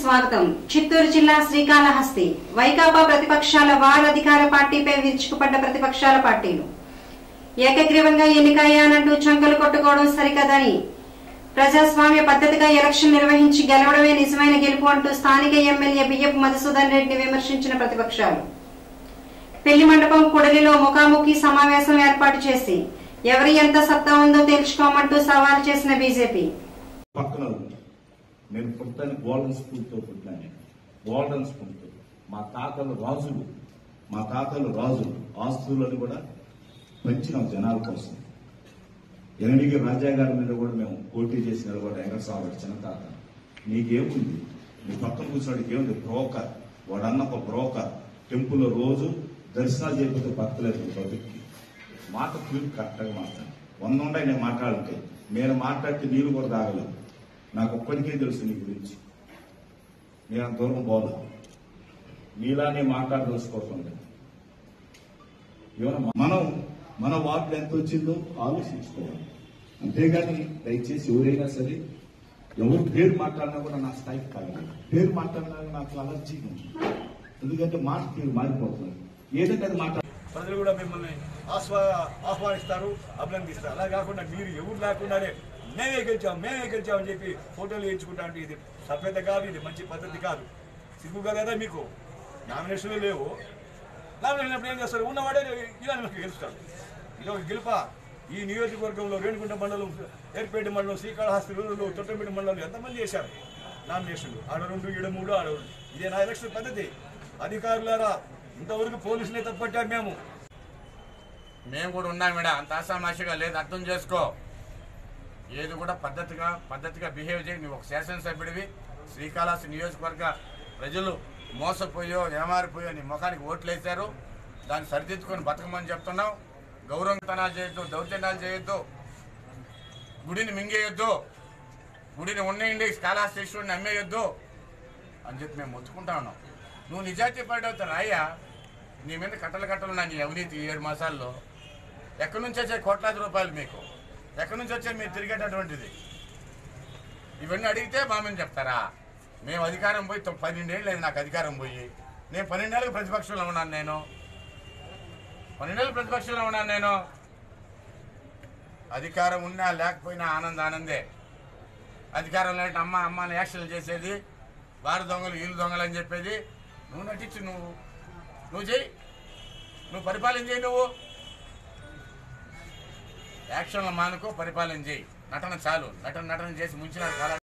స్వాగతం చిత్తూరు జిల్లా శ్రీకాళహస్తి వైకాపా ప్రతిపక్షాల వార్ అధికార పార్టీపై విరుచుకుపడ్డ ప్రతిపక్షాల పార్టీలు ఏకగ్రీవంగా ఎన్నికయ్యానంటూ చంకలు కొట్టుకోవడం సరికదని ప్రజాస్వామ్య పద్ధతిగా ఎలక్షన్ నిర్వహించి గెలవడమే నిజమైన గెలుపు అంటూ స్థానిక ఎమ్మెల్యే బియ్యపు మధుసూదన్ రెడ్డిని విమర్శించిన ప్రతిపక్షాలు పెళ్లి మండపం కుడలిలో ముఖాముఖి సమావేశం ఏర్పాటు చేసి ఎవరి ఎంత సత్తా ఉందో తేల్చుకోమంటూ సవాల్ చేసిన బీజేపీ పక్కన ఉంది. నేను పుట్టాను గోల్డెన్ స్పూన్తో పుట్టినాను గోల్డెన్ స్పూన్తో మా తాతలు రాజులు మా తాతలు రాజులు ఆస్తులను కూడా పెంచినాం జనాల కోసం ఎనడిగి రాజా గారి మీద కూడా మేము పోటీ చేసి నిలబడ్డ వెంకటస్వామి చిన్న తాత నీకేముంది నీ పక్కన కూర్చోడికి ఏముంది బ్రోకర్ వాడన్న ఒక బ్రోకర్ టెంపుల్లో రోజు దర్శనాలు చేయకపోతే బతకలేదు ఈ బతుక్కి మాట తీరు కరెక్ట్గా మాట్లాడు వంద ఉండే నేను మాట్లాడుంటే నేను మాట్లాడితే నీళ్ళు కూడా తాగలేవు నాకు ఒక్కడికే తెలుసు నీ గురించి నేను అంత దూరం పోదు నీలానే మాట్లాడదలుచుకోకుండా ఏమన్నా మనం మన వార్డులు ఎంత వచ్చిందో ఆలోచించుకోవాలి అంతేగాని దయచేసి ఎవరైనా సరే ఎవరు పేరు మాట్లాడినా కూడా నా స్థాయికి కాగలదు పేరు మాట్లాడినా నాకు అలర్జీ ఉంది ఎందుకంటే మాట తీరు మారిపోతుంది ఏదంటే అది మాట్లాడ ప్రజలు కూడా మిమ్మల్ని ఆస్వా ఆహ్వానిస్తారు అభినందిస్తారు అలా కాకుండా మీరు ఎవరు లేకుండానే మేమే గెలిచాం మేమే గెలిచాం అని చెప్పి ఫోటోలు వేయించుకుంటా అంటే ఇది సభ్యత కాదు ఇది మంచి పద్ధతి కాదు సిగ్గు కదా మీకు నామినేషన్లు లేవు నామినేషన్ అప్పుడు ఏం చేస్తారు ఉన్నవాడే ఇలా మీకు గెలుస్తారు ఇది ఒక గెలుప ఈ నియోజకవర్గంలో రేణుగుంట మండలం ఏర్పేట మండలం శ్రీకాళహస్తి రూరులు తొట్టంపేట మండలం ఎంతమంది చేశారు నామినేషన్లు ఆడ రెండు ఈడ మూడు ఆడ రెండు. ఇదే నా ఎలక్షన్ పద్ధతి అధికారులారా ఇంతవరకు పోలీసులే తప్పట్టారు మేము మేము కూడా ఉన్నాం మేడ అంత ఆసామాషిగా లేదు అర్థం చేసుకో ఏది కూడా పద్ధతిగా పద్ధతిగా బిహేవ్ చేయి నువ్వు ఒక శాసనసభ్యుడివి శ్రీకాళహస్తి నియోజకవర్గ ప్రజలు మోసపోయో ఏమారిపోయో నీ ముఖానికి ఓట్లు వేశారు దాన్ని సరిదిద్దుకొని బతకమని చెప్తున్నావు గౌరవతనాలు చేయొద్దు దౌర్జన్యాలు చేయొద్దు గుడిని మింగేయొద్దు గుడిని ఉన్నయండి కాళహస్తి ఈశ్వరుని అమ్మేయొద్దు అని చెప్పి మేము మొత్తుకుంటా ఉన్నాం నువ్వు నిజాయితీ పడవుతా రాయ్యా నీ మీద కట్టలు కట్టలు నా నీ అవినీతి ఈ ఏడు మాసాల్లో ఎక్కడి నుంచి వచ్చే కోట్లాది రూపాయలు మీకు ఎక్కడి నుంచి వచ్చే మీరు తిరిగేటటువంటిది ఇవన్నీ అడిగితే మామని చెప్తారా మేము అధికారం పోయి తొ- పన్నెండేళ్ళు లేదు నాకు అధికారం పోయి నేను పన్నెండేళ్ళకి ప్రతిపక్షంలో ఉన్నాను నేను పన్నెండేళ్ళు ప్రతిపక్షంలో ఉన్నాను నేను అధికారం ఉన్నా లేకపోయినా ఆనంద ఆనందే అధికారం లేని అమ్మ అమ్మ అని యాక్షన్లు చేసేది వారు దొంగలు వీళ్ళు దొంగలు అని చెప్పేది నువ్వు నటించు నువ్వు నువ్వు చెయ్యి నువ్వు పరిపాలన చేయి నువ్వు యాక్షన్లు మానుకో పరిపాలన చేయి నటన చాలు నటన నటన చేసి ముంచిన కాలం